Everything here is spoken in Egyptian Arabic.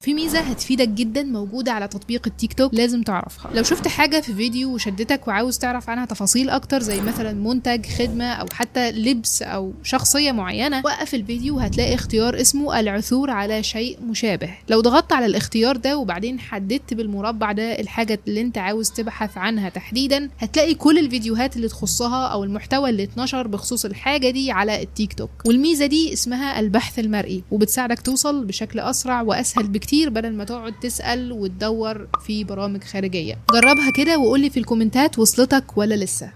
في ميزه هتفيدك جدا موجوده على تطبيق التيك توك لازم تعرفها لو شفت حاجه في فيديو وشدتك وعاوز تعرف عنها تفاصيل اكتر زي مثلا منتج خدمه او حتى لبس او شخصيه معينه وقف الفيديو وهتلاقي اختيار اسمه العثور على شيء مشابه لو ضغطت على الاختيار ده وبعدين حددت بالمربع ده الحاجه اللي انت عاوز تبحث عنها تحديدا هتلاقي كل الفيديوهات اللي تخصها او المحتوى اللي اتنشر بخصوص الحاجه دي على التيك توك والميزه دي اسمها البحث المرئي وبتساعدك توصل بشكل اسرع واسهل بكتير بدل ما تقعد تسال وتدور في برامج خارجيه جربها كده وقولي في الكومنتات وصلتك ولا لسه